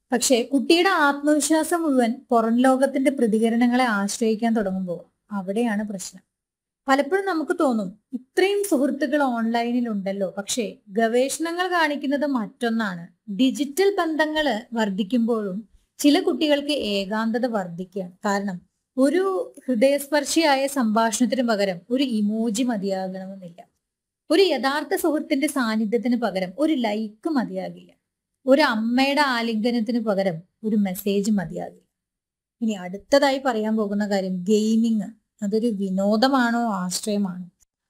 പക്ഷേ കുട്ടിയുടെ ആത്മവിശ്വാസം മുഴുവൻ പുറം ലോകത്തിന്റെ പ്രതികരണങ്ങളെ ആശ്രയിക്കാൻ തുടങ്ങുമ്പോൾ അവിടെയാണ് പ്രശ്നം പലപ്പോഴും നമുക്ക് തോന്നും ഇത്രയും സുഹൃത്തുക്കൾ ഓൺലൈനിൽ ഉണ്ടല്ലോ പക്ഷേ ഗവേഷണങ്ങൾ കാണിക്കുന്നത് മറ്റൊന്നാണ് ഡിജിറ്റൽ ബന്ധങ്ങൾ വർദ്ധിക്കുമ്പോഴും ചില കുട്ടികൾക്ക് ഏകാന്തത വർദ്ധിക്കുകയാണ് കാരണം ഒരു ഹൃദയസ്പർശിയായ സംഭാഷണത്തിന് പകരം ഒരു ഇമോജി മതിയാകണമെന്നില്ല ഒരു യഥാർത്ഥ സുഹൃത്തിന്റെ സാന്നിധ്യത്തിന് പകരം ഒരു ലൈക്ക് മതിയാകില്ല ഒരു അമ്മയുടെ ആലിംഗനത്തിന് പകരം ഒരു മെസ്സേജ് മതിയാകില്ല ഇനി അടുത്തതായി പറയാൻ പോകുന്ന കാര്യം ഗെയിമിങ് അതൊരു വിനോദമാണോ ആശ്രയമാണോ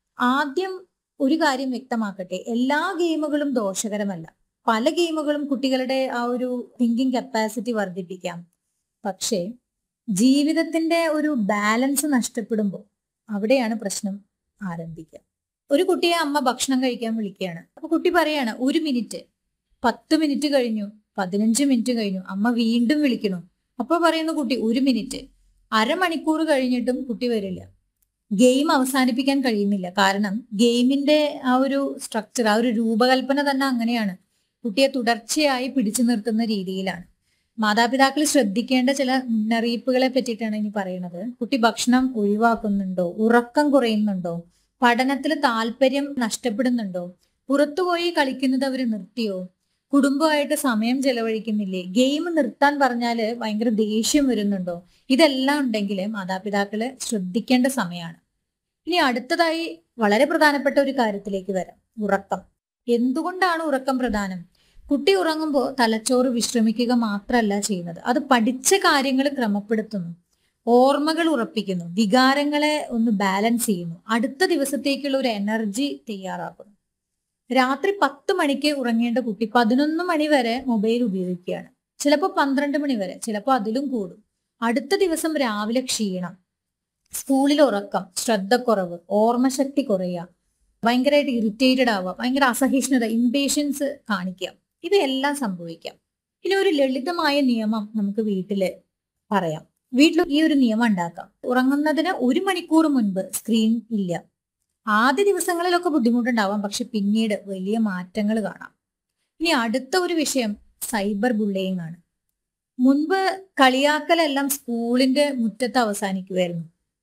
ആദ്യം ഒരു കാര്യം വ്യക്തമാക്കട്ടെ എല്ലാ ഗെയിമുകളും ദോഷകരമല്ല പല ഗെയിമുകളും കുട്ടികളുടെ ആ ഒരു തിങ്കിങ് കപ്പാസിറ്റി വർദ്ധിപ്പിക്കാം പക്ഷേ ജീവിതത്തിന്റെ ഒരു ബാലൻസ് നഷ്ടപ്പെടുമ്പോൾ അവിടെയാണ് പ്രശ്നം ആരംഭിക്കുക ഒരു കുട്ടിയെ അമ്മ ഭക്ഷണം കഴിക്കാൻ വിളിക്കുകയാണ് അപ്പൊ കുട്ടി പറയാണ് ഒരു മിനിറ്റ് പത്ത് മിനിറ്റ് കഴിഞ്ഞു പതിനഞ്ച് മിനിറ്റ് കഴിഞ്ഞു അമ്മ വീണ്ടും വിളിക്കണു അപ്പൊ പറയുന്നു കുട്ടി ഒരു മിനിറ്റ് അരമണിക്കൂർ കഴിഞ്ഞിട്ടും കുട്ടി വരില്ല ഗെയിം അവസാനിപ്പിക്കാൻ കഴിയുന്നില്ല കാരണം ഗെയിമിന്റെ ആ ഒരു സ്ട്രക്ചർ ആ ഒരു രൂപകൽപ്പന തന്നെ അങ്ങനെയാണ് കുട്ടിയെ തുടർച്ചയായി പിടിച്ചു നിർത്തുന്ന രീതിയിലാണ് മാതാപിതാക്കൾ ശ്രദ്ധിക്കേണ്ട ചില മുന്നറിയിപ്പുകളെ പറ്റിയിട്ടാണ് ഇനി പറയുന്നത് കുട്ടി ഭക്ഷണം ഒഴിവാക്കുന്നുണ്ടോ ഉറക്കം കുറയുന്നുണ്ടോ പഠനത്തിൽ താല്പര്യം നഷ്ടപ്പെടുന്നുണ്ടോ പുറത്തുപോയി കളിക്കുന്നത് അവർ നിർത്തിയോ കുടുംബമായിട്ട് സമയം ചെലവഴിക്കുന്നില്ലേ ഗെയിം നിർത്താൻ പറഞ്ഞാല് ഭയങ്കര ദേഷ്യം വരുന്നുണ്ടോ ഇതെല്ലാം ഉണ്ടെങ്കിൽ മാതാപിതാക്കള് ശ്രദ്ധിക്കേണ്ട സമയമാണ് ഇനി അടുത്തതായി വളരെ പ്രധാനപ്പെട്ട ഒരു കാര്യത്തിലേക്ക് വരാം ഉറക്കം എന്തുകൊണ്ടാണ് ഉറക്കം പ്രധാനം കുട്ടി ഉറങ്ങുമ്പോൾ തലച്ചോറ് വിശ്രമിക്കുക മാത്രമല്ല ചെയ്യുന്നത് അത് പഠിച്ച കാര്യങ്ങൾ ക്രമപ്പെടുത്തുന്നു ഓർമ്മകൾ ഉറപ്പിക്കുന്നു വികാരങ്ങളെ ഒന്ന് ബാലൻസ് ചെയ്യുന്നു അടുത്ത ദിവസത്തേക്കുള്ള ഒരു എനർജി തയ്യാറാക്കുന്നു രാത്രി പത്ത് മണിക്ക് ഉറങ്ങേണ്ട കുട്ടി പതിനൊന്ന് മണി വരെ മൊബൈൽ ഉപയോഗിക്കുകയാണ് ചിലപ്പോൾ പന്ത്രണ്ട് മണി വരെ ചിലപ്പോൾ അതിലും കൂടും അടുത്ത ദിവസം രാവിലെ ക്ഷീണം സ്കൂളിൽ ഉറക്കം ശ്രദ്ധക്കുറവ് ഓർമ്മശക്തി കുറയുക ഭയങ്കരമായിട്ട് ഇറിറ്റേറ്റഡ് ആവുക ഭയങ്കര അസഹിഷ്ണുത ഇംപേഷ്യൻസ് കാണിക്കുക ഇവയെല്ലാം സംഭവിക്കാം ഇനി ഒരു ലളിതമായ നിയമം നമുക്ക് വീട്ടില് പറയാം വീട്ടിൽ ഈ ഒരു നിയമം ഉണ്ടാക്കാം ഉറങ്ങുന്നതിന് ഒരു മണിക്കൂർ മുൻപ് സ്ക്രീൻ ഇല്ല ആദ്യ ദിവസങ്ങളിലൊക്കെ ബുദ്ധിമുട്ടുണ്ടാവാം പക്ഷെ പിന്നീട് വലിയ മാറ്റങ്ങൾ കാണാം ഇനി അടുത്ത ഒരു വിഷയം സൈബർ ബുള്ളിയിങ് ആണ് മുൻപ് കളിയാക്കലെല്ലാം സ്കൂളിന്റെ മുറ്റത്ത് അവസാനിക്കുമായിരുന്നു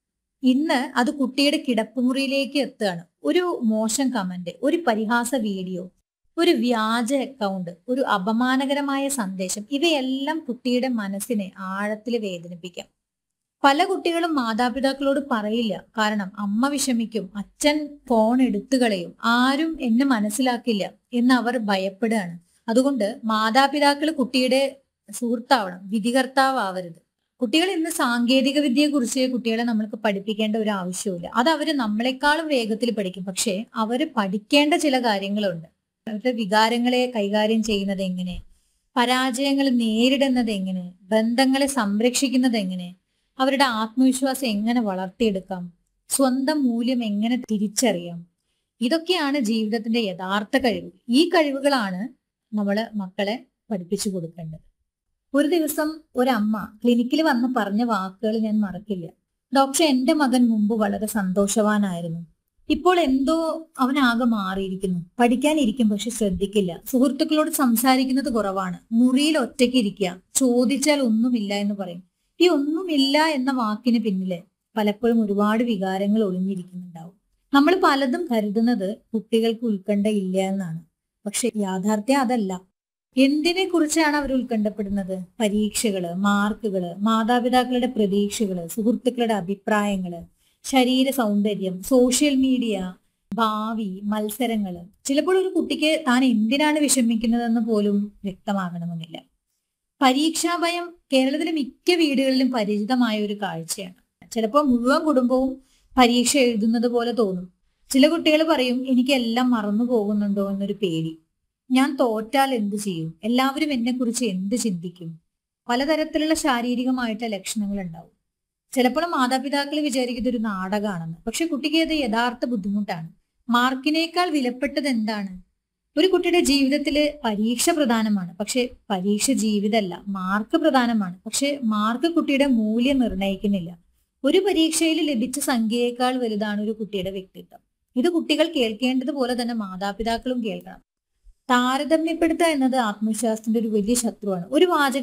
ഇന്ന് അത് കുട്ടിയുടെ കിടപ്പുമുറിയിലേക്ക് എത്തുകയാണ് ഒരു മോശം കമന്റ് ഒരു പരിഹാസ വീഡിയോ ഒരു വ്യാജ അക്കൗണ്ട് ഒരു അപമാനകരമായ സന്ദേശം ഇവയെല്ലാം കുട്ടിയുടെ മനസ്സിനെ ആഴത്തിൽ വേദനിപ്പിക്കാം പല കുട്ടികളും മാതാപിതാക്കളോട് പറയില്ല കാരണം അമ്മ വിഷമിക്കും അച്ഛൻ ഫോൺ എടുത്തു കളയും ആരും എന്നെ മനസ്സിലാക്കില്ല എന്ന് അവർ ഭയപ്പെടുകയാണ് അതുകൊണ്ട് മാതാപിതാക്കൾ കുട്ടിയുടെ സുഹൃത്താവണം വിധികർത്താവരുത് കുട്ടികൾ ഇന്ന് സാങ്കേതിക വിദ്യയെ കുറിച്ച് കുട്ടികളെ നമ്മൾക്ക് പഠിപ്പിക്കേണ്ട ഒരു ആവശ്യമില്ല അത് അവർ നമ്മളെക്കാളും വേഗത്തിൽ പഠിക്കും പക്ഷേ അവർ പഠിക്കേണ്ട ചില കാര്യങ്ങളുണ്ട് അവരുടെ വികാരങ്ങളെ കൈകാര്യം ചെയ്യുന്നത് എങ്ങനെ പരാജയങ്ങൾ നേരിടുന്നത് എങ്ങനെ ബന്ധങ്ങളെ സംരക്ഷിക്കുന്നത് എങ്ങനെ അവരുടെ ആത്മവിശ്വാസം എങ്ങനെ വളർത്തിയെടുക്കാം സ്വന്തം മൂല്യം എങ്ങനെ തിരിച്ചറിയാം ഇതൊക്കെയാണ് ജീവിതത്തിന്റെ യഥാർത്ഥ കഴിവ് ഈ കഴിവുകളാണ് നമ്മൾ മക്കളെ പഠിപ്പിച്ചു കൊടുക്കേണ്ടത് ഒരു ദിവസം ഒരമ്മ ക്ലിനിക്കിൽ വന്ന് പറഞ്ഞ വാക്കുകൾ ഞാൻ മറക്കില്ല ഡോക്ടർ എന്റെ മകൻ മുമ്പ് വളരെ സന്തോഷവാനായിരുന്നു ഇപ്പോൾ എന്തോ അവനാകെ മാറിയിരിക്കുന്നു പഠിക്കാനിരിക്കും പക്ഷെ ശ്രദ്ധിക്കില്ല സുഹൃത്തുക്കളോട് സംസാരിക്കുന്നത് കുറവാണ് മുറിയിൽ ഒറ്റയ്ക്ക് ഇരിക്കുക ചോദിച്ചാൽ ഒന്നുമില്ല എന്ന് പറയും ഈ ഒന്നുമില്ല എന്ന വാക്കിന് പിന്നില് പലപ്പോഴും ഒരുപാട് വികാരങ്ങൾ ഒളിഞ്ഞിരിക്കുന്നുണ്ടാവും നമ്മൾ പലതും കരുതുന്നത് കുട്ടികൾക്ക് ഉത്കണ്ഠ ഇല്ല എന്നാണ് പക്ഷെ യാഥാർത്ഥ്യം അതല്ല എന്തിനെ കുറിച്ചാണ് അവർ ഉത്കണ്ഠപ്പെടുന്നത് പരീക്ഷകള് മാർക്കുകള് മാതാപിതാക്കളുടെ പ്രതീക്ഷകള് സുഹൃത്തുക്കളുടെ അഭിപ്രായങ്ങള് ശരീര സൗന്ദര്യം സോഷ്യൽ മീഡിയ ഭാവി മത്സരങ്ങള് ചിലപ്പോൾ ഒരു കുട്ടിക്ക് താൻ എന്തിനാണ് വിഷമിക്കുന്നതെന്ന് പോലും വ്യക്തമാകണമെന്നില്ല പരീക്ഷാ ഭയം കേരളത്തിലെ മിക്ക വീടുകളിലും പരിചിതമായ ഒരു കാഴ്ചയാണ് ചിലപ്പോൾ മുഴുവൻ കുടുംബവും പരീക്ഷ എഴുതുന്നത് പോലെ തോന്നും ചില കുട്ടികൾ പറയും എനിക്കെല്ലാം മറന്നു പോകുന്നുണ്ടോ എന്നൊരു പേടി ഞാൻ തോറ്റാൽ എന്ത് ചെയ്യും എല്ലാവരും എന്നെ കുറിച്ച് എന്ത് ചിന്തിക്കും പലതരത്തിലുള്ള ശാരീരികമായിട്ട് ലക്ഷണങ്ങൾ ഉണ്ടാവും ചിലപ്പോൾ മാതാപിതാക്കൾ വിചാരിക്കുന്നത് ഒരു നാടകമാണെന്ന് പക്ഷെ കുട്ടിക്ക് അത് യഥാർത്ഥ ബുദ്ധിമുട്ടാണ് മാർക്കിനേക്കാൾ വിലപ്പെട്ടത് എന്താണ് ഒരു കുട്ടിയുടെ ജീവിതത്തിൽ പരീക്ഷ പ്രധാനമാണ് പക്ഷെ പരീക്ഷ ജീവിതമല്ല മാർക്ക് പ്രധാനമാണ് പക്ഷെ മാർക്ക് കുട്ടിയുടെ മൂല്യം നിർണ്ണയിക്കുന്നില്ല ഒരു പരീക്ഷയിൽ ലഭിച്ച സംഖ്യയേക്കാൾ വലുതാണ് ഒരു കുട്ടിയുടെ വ്യക്തിത്വം ഇത് കുട്ടികൾ കേൾക്കേണ്ടതുപോലെ തന്നെ മാതാപിതാക്കളും കേൾക്കണം താരതമ്യപ്പെടുത്തുക എന്നത് ആത്മവിശ്വാസത്തിന്റെ ഒരു വലിയ ശത്രുവാണ് ഒരു വാചകം